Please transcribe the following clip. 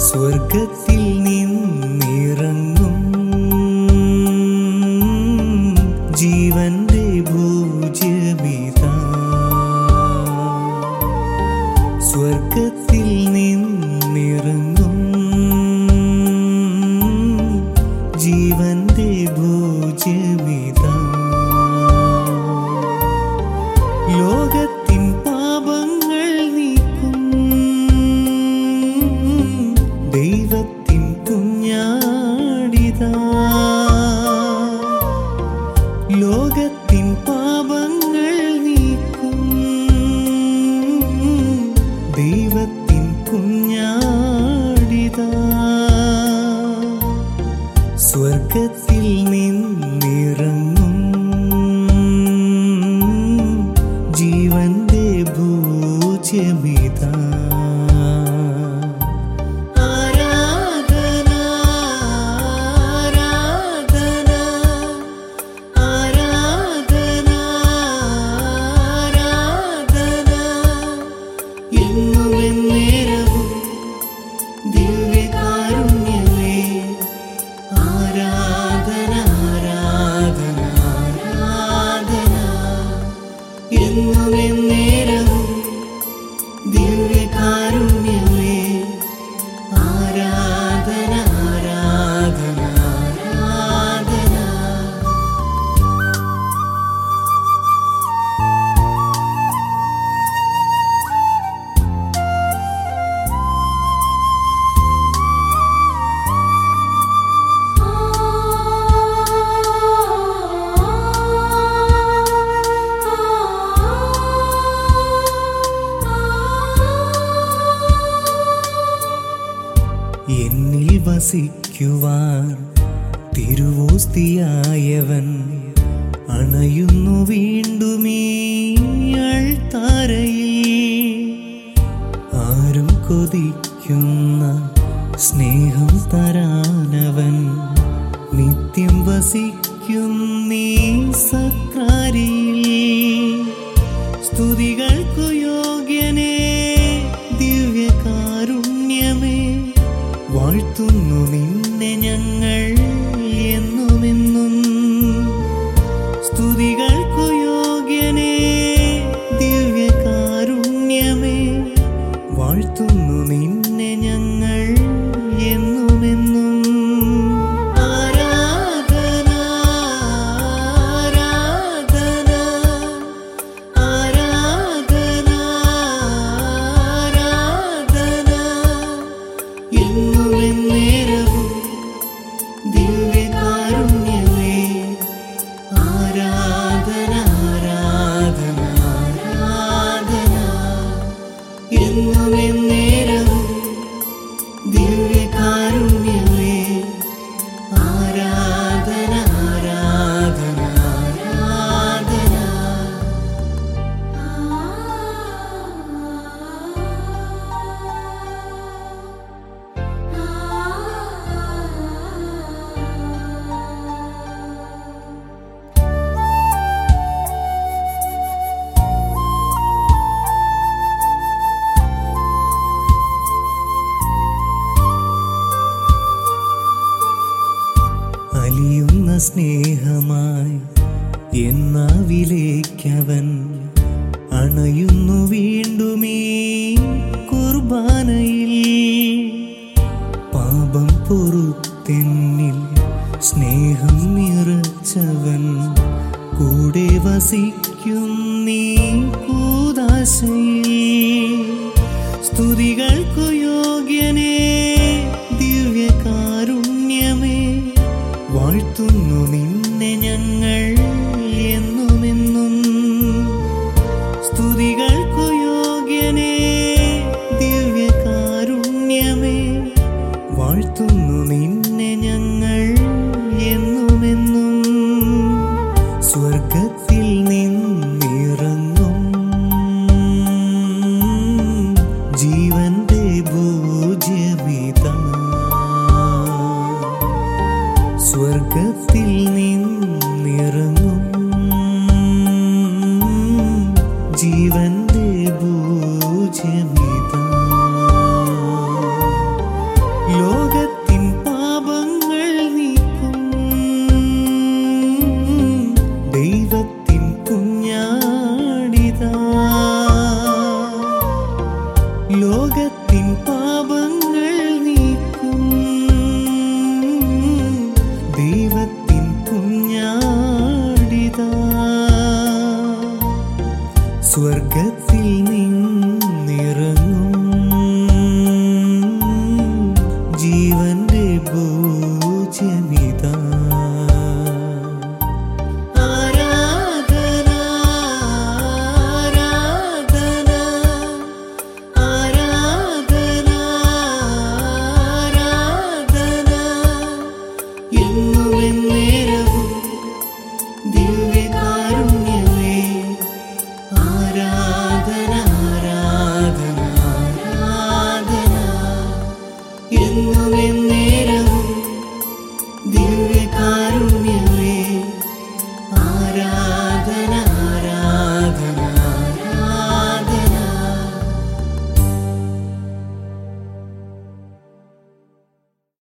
സ്വർഗത്തിൽ നിന്നിറങ്ങും ജീവന്റെ ഭൂജ്യമിതാ സ്വർഗത്തിൽ നിന്നിറങ്ങും ജീവന്റെ ഭൂജ്യമിതാ ലോകത്തിൻ പാപങ്ങൾ നീക്കും ദൈവത്തിൻ കുഞ്ഞാടിതാ ലോകത്തിൻ പാപങ്ങൾ നീക്കും ദൈവത്തിൻ കുഞ്ഞാടിതാ സ്വർഗത്തിൽ നിന്നിറങ്ങും ജീവന്റെ ഭൂജ്യമിതാ ആരാധന ആരാധന ആരാധന ആരാധന എന്നും എന്നേരവും ദിവ്യകാരുണ്യമേ ആരാധന ആരാധന ആരാധന എന്നും എന്നേരവും ദിവ്യകാരുണ്യമേ ആരാധന ആരാധന ആരാധന എന്നിൽ വസിക്കുവാൻ തിരുവോസ്തിയായവൻ അണയുന്നു വീണ്ടുമീ അൾത്താരയിൽ ആരും കൊതിക്കുന്ന സ്നേഹം തരാനവൻ നിത്യം വസിക്കും നീ സക്രാരിയിൽ സ്തുതികൾക്കു യോഗ്യനേ ദിവ്യകാരുണ്യമേ വാഴ്ത്തുന്നു നിന്നെ ഞങ്ങൾ എന്നുമെന്നും സ്തുതികൾക്കു യോഗ്യനേ ദിവ്യകാരുണ്യമേ വാഴ്ത്തുന്നു നിന്നെ ഞങ്ങൾ എന്നുമെന്നും ആരാധന ആരാധന ആരാധന ആരാധന എന്നും എന്നേരവും ദിവ്യകാരുണ്യമേ ആരാധന ആരാധന ആരാധന എന്നും എന്നേരവും ദിവ്യകാരുണ്യമേ ആരാധന ആരാധന ആരാധന അലിയുന്ന സ്നേഹമായി എന്നാവിലേക്കവൻ അണയുന്നു വീണ്ടുമീ കുർബാനയിൽ പാപം പൊറുത്തെന്നിൽ സ്നേഹം നിറച്ചവൻ കൂടെ വസിക്കും നീ കൂതാശയിൽ സ്തുതികൾക്കു യോഗ്യനേ ദിവ്യകാരുണ്യമേ വാഴ്ത്തുന്നു നിന്നെ ഞങ്ങൾ എന്നുമെന്നും സ്തുതികൾക്കു യോഗ്യനേ ദിവ്യകാരുണ്യമേ വാഴ്ത്തുന്നു